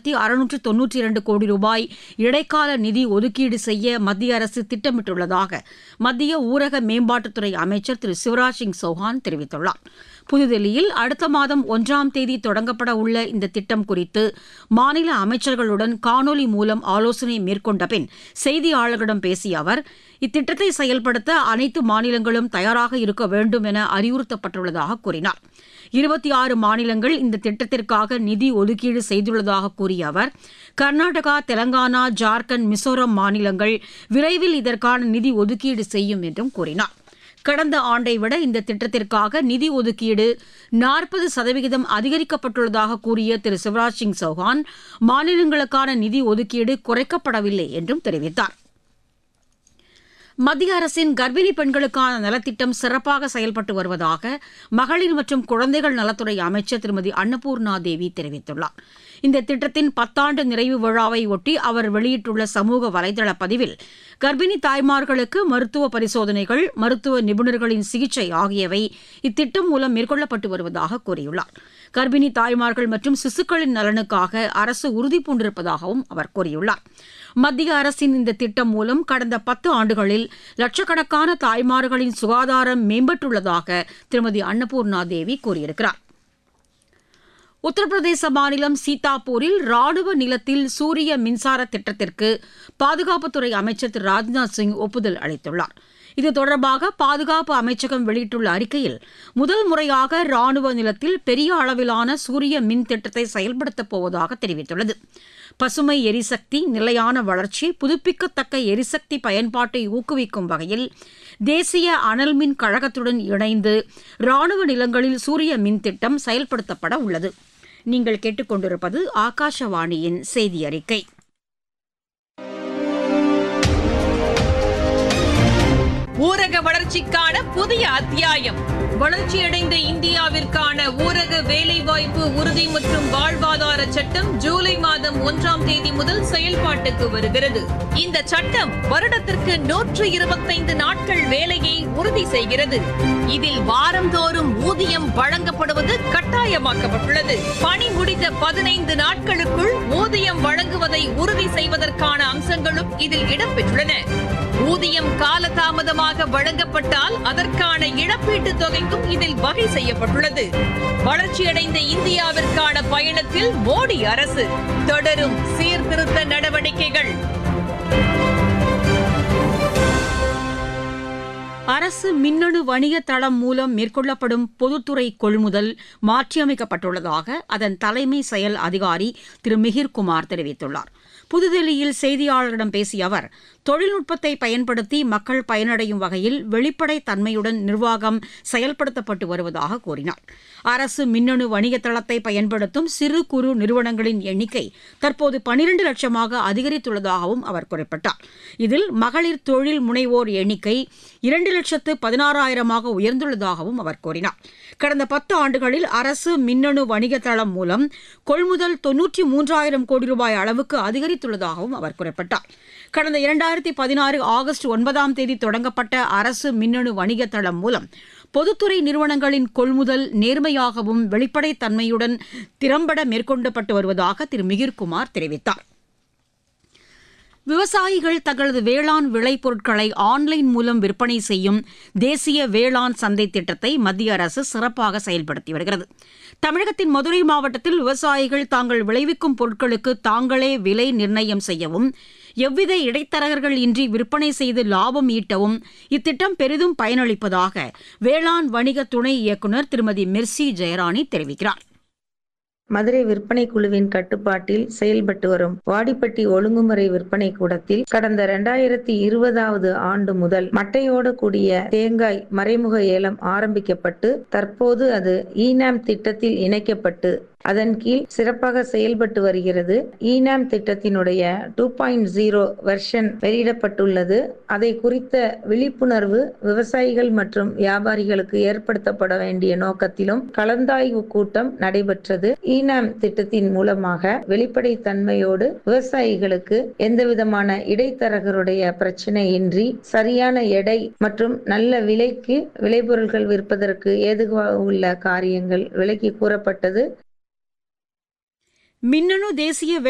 ஆயிரத்தி அறுநூற்று தொன்னூற்றி இரண்டு கோடி ரூபாய் இடைக்கால நிதி ஒதுக்கீடு செய்ய மத்திய அரசு திட்டமிட்டுள்ளதாக மத்திய ஊரக மேம்பாட்டுத்துறை அமைச்சர் திரு சிவராஜ் சிங் சௌஹான் தெரிவித்துள்ளார் புதுதில்லியில் அடுத்த மாதம் ஒன்றாம் தேதி தொடங்கப்பட உள்ள இந்த திட்டம் குறித்து மாநில அமைச்சர்களுடன் காணொலி மூலம் ஆலோசனை மேற்கொண்ட பின் செய்தியாளர்களிடம் பேசிய அவர் இத்திட்டத்தை செயல்படுத்த அனைத்து மாநிலங்களும் தயாராக இருக்க வேண்டும் என அறிவுறுத்தப்பட்டுள்ளதாக கூறினார் இருபத்தி ஆறு மாநிலங்கள் இந்த திட்டத்திற்காக நிதி ஒதுக்கீடு செய்துள்ளதாக கூறிய அவர் கர்நாடகா தெலங்கானா ஜார்க்கண்ட் மிசோரம் மாநிலங்கள் விரைவில் இதற்கான நிதி ஒதுக்கீடு செய்யும் என்றும் கூறினார் கடந்த ஆண்டை விட இந்த திட்டத்திற்காக நிதி ஒதுக்கீடு நாற்பது சதவிகிதம் அதிகரிக்கப்பட்டுள்ளதாக கூறிய திரு சிவராஜ் சிங் சௌஹான் மாநிலங்களுக்கான நிதி ஒதுக்கீடு குறைக்கப்படவில்லை என்றும் தெரிவித்தார் மத்திய அரசின் கர்ப்பிணி பெண்களுக்கான நலத்திட்டம் சிறப்பாக செயல்பட்டு வருவதாக மகளிர் மற்றும் குழந்தைகள் நலத்துறை அமைச்சர் திருமதி அன்னபூர்ணா தேவி தெரிவித்துள்ளார் இந்த திட்டத்தின் பத்தாண்டு நிறைவு விழாவை ஒட்டி அவர் வெளியிட்டுள்ள சமூக வலைதள பதிவில் கர்ப்பிணி தாய்மார்களுக்கு மருத்துவ பரிசோதனைகள் மருத்துவ நிபுணர்களின் சிகிச்சை ஆகியவை இத்திட்டம் மூலம் மேற்கொள்ளப்பட்டு வருவதாக கூறியுள்ளார் கர்ப்பிணி தாய்மார்கள் மற்றும் சிசுக்களின் நலனுக்காக அரசு உறுதிபூண்டிருப்பதாகவும் அவர் கூறியுள்ளார் மத்திய அரசின் இந்த திட்டம் மூலம் கடந்த பத்து ஆண்டுகளில் லட்சக்கணக்கான தாய்மார்களின் சுகாதாரம் மேம்பட்டுள்ளதாக திருமதி அன்னபூர்ணா தேவி கூறியிருக்கிறார் உத்தரப்பிரதேச மாநிலம் சீதாப்பூரில் ராணுவ நிலத்தில் சூரிய மின்சார திட்டத்திற்கு பாதுகாப்புத்துறை அமைச்சர் திரு ராஜ்நாத் சிங் ஒப்புதல் அளித்துள்ளார் இது தொடர்பாக பாதுகாப்பு அமைச்சகம் வெளியிட்டுள்ள அறிக்கையில் முதல் முறையாக ராணுவ நிலத்தில் பெரிய அளவிலான சூரிய மின் திட்டத்தை செயல்படுத்தப் போவதாக தெரிவித்துள்ளது பசுமை எரிசக்தி நிலையான வளர்ச்சி புதுப்பிக்கத்தக்க எரிசக்தி பயன்பாட்டை ஊக்குவிக்கும் வகையில் தேசிய அனல் மின் கழகத்துடன் இணைந்து ராணுவ நிலங்களில் சூரிய மின் திட்டம் செயல்படுத்தப்பட உள்ளது நீங்கள் கேட்டுக்கொண்டிருப்பது ஆகாஷவாணியின் செய்தி அறிக்கை ஊரக வளர்ச்சிக்கான புதிய அத்தியாயம் வளர்ச்சியடைந்த இந்தியாவிற்கான ஊரக வேலைவாய்ப்பு உறுதி மற்றும் வாழ்வாதார சட்டம் ஜூலை மாதம் ஒன்றாம் தேதி முதல் செயல்பாட்டுக்கு வருகிறது இந்த சட்டம் வருடத்திற்கு நூற்று இருபத்தைந்து நாட்கள் வேலையை உறுதி செய்கிறது இதில் வாரந்தோறும் ஊதியம் வழங்கப்படுவது கட்டாயமாக்கப்பட்டுள்ளது பணி முடிந்த பதினைந்து நாட்களுக்குள் ஊதியம் வழங்குவதை உறுதி செய்வதற்கான அம்சங்களும் இதில் இடம்பெற்றுள்ளன ஊதியம் காலதாமதமாக வழங்கப்பட்டால் அதற்கான இழப்பீட்டுத் தொகைக்கும் இதில் வகை செய்யப்பட்டுள்ளது வளர்ச்சியடைந்த இந்தியாவிற்கான பயணத்தில் மோடி அரசு தொடரும் சீர்திருத்த நடவடிக்கைகள் அரசு மின்னணு வணிக தளம் மூலம் மேற்கொள்ளப்படும் பொதுத்துறை கொள்முதல் மாற்றியமைக்கப்பட்டுள்ளதாக அதன் தலைமை செயல் அதிகாரி திரு மிகிர்குமார் தெரிவித்துள்ளார் புதுதில்லியில் செய்தியாளர்களிடம் பேசிய அவர் தொழில்நுட்பத்தை பயன்படுத்தி மக்கள் பயனடையும் வகையில் வெளிப்படை தன்மையுடன் நிர்வாகம் செயல்படுத்தப்பட்டு வருவதாக கூறினார் அரசு மின்னணு வணிக தளத்தை பயன்படுத்தும் சிறு குறு நிறுவனங்களின் எண்ணிக்கை தற்போது பனிரண்டு லட்சமாக அதிகரித்துள்ளதாகவும் அவர் குறிப்பிட்டார் இதில் மகளிர் தொழில் முனைவோர் எண்ணிக்கை இரண்டு லட்சத்து பதினாறாயிரமாக உயர்ந்துள்ளதாகவும் அவர் கூறினார் கடந்த பத்து ஆண்டுகளில் அரசு மின்னணு வணிக தளம் மூலம் கொள்முதல் தொன்னூற்றி மூன்றாயிரம் கோடி ரூபாய் அளவுக்கு அதிகரித்துள்ளதாகவும் அவர் குறிப்பிட்டார் கடந்த இரண்டாயிரத்தி பதினாறு ஆகஸ்ட் ஒன்பதாம் தேதி தொடங்கப்பட்ட அரசு மின்னணு வணிக தளம் மூலம் பொதுத்துறை நிறுவனங்களின் கொள்முதல் நேர்மையாகவும் வெளிப்படைத்தன்மையுடன் திறம்பட மேற்கொள்ளப்பட்டு வருவதாக திரு மிகிர்குமார் தெரிவித்தார் விவசாயிகள் தங்களது வேளாண் விளைபொருட்களை ஆன்லைன் மூலம் விற்பனை செய்யும் தேசிய வேளாண் சந்தை திட்டத்தை மத்திய அரசு சிறப்பாக செயல்படுத்தி வருகிறது தமிழகத்தின் மதுரை மாவட்டத்தில் விவசாயிகள் தாங்கள் விளைவிக்கும் பொருட்களுக்கு தாங்களே விலை நிர்ணயம் செய்யவும் எவ்வித இடைத்தரகர்கள் இன்றி விற்பனை செய்து லாபம் ஈட்டவும் இத்திட்டம் பெரிதும் பயனளிப்பதாக வேளாண் வணிக துணை இயக்குநர் திருமதி மிர்சி ஜெயராணி தெரிவிக்கிறார் மதுரை விற்பனை குழுவின் கட்டுப்பாட்டில் செயல்பட்டு வரும் வாடிப்பட்டி ஒழுங்குமுறை விற்பனை கூடத்தில் கடந்த இரண்டாயிரத்தி இருபதாவது ஆண்டு முதல் மட்டையோடு கூடிய தேங்காய் மறைமுக ஏலம் ஆரம்பிக்கப்பட்டு தற்போது அது ஈனாம் திட்டத்தில் இணைக்கப்பட்டு அதன் கீழ் சிறப்பாக செயல்பட்டு வருகிறது ஈனாம் திட்டத்தினுடைய டூ பாயிண்ட் ஜீரோ வெர்ஷன் வெளியிடப்பட்டுள்ளது அதை குறித்த விழிப்புணர்வு விவசாயிகள் மற்றும் வியாபாரிகளுக்கு ஏற்படுத்தப்பட வேண்டிய நோக்கத்திலும் கலந்தாய்வு கூட்டம் நடைபெற்றது ஈனாம் திட்டத்தின் மூலமாக வெளிப்படைத்தன்மையோடு விவசாயிகளுக்கு எந்தவிதமான இடைத்தரகருடைய பிரச்சனை இன்றி சரியான எடை மற்றும் நல்ல விலைக்கு விளைபொருட்கள் விற்பதற்கு ஏதுவாக உள்ள காரியங்கள் விலக்கி கூறப்பட்டது மின்னணு தேசிய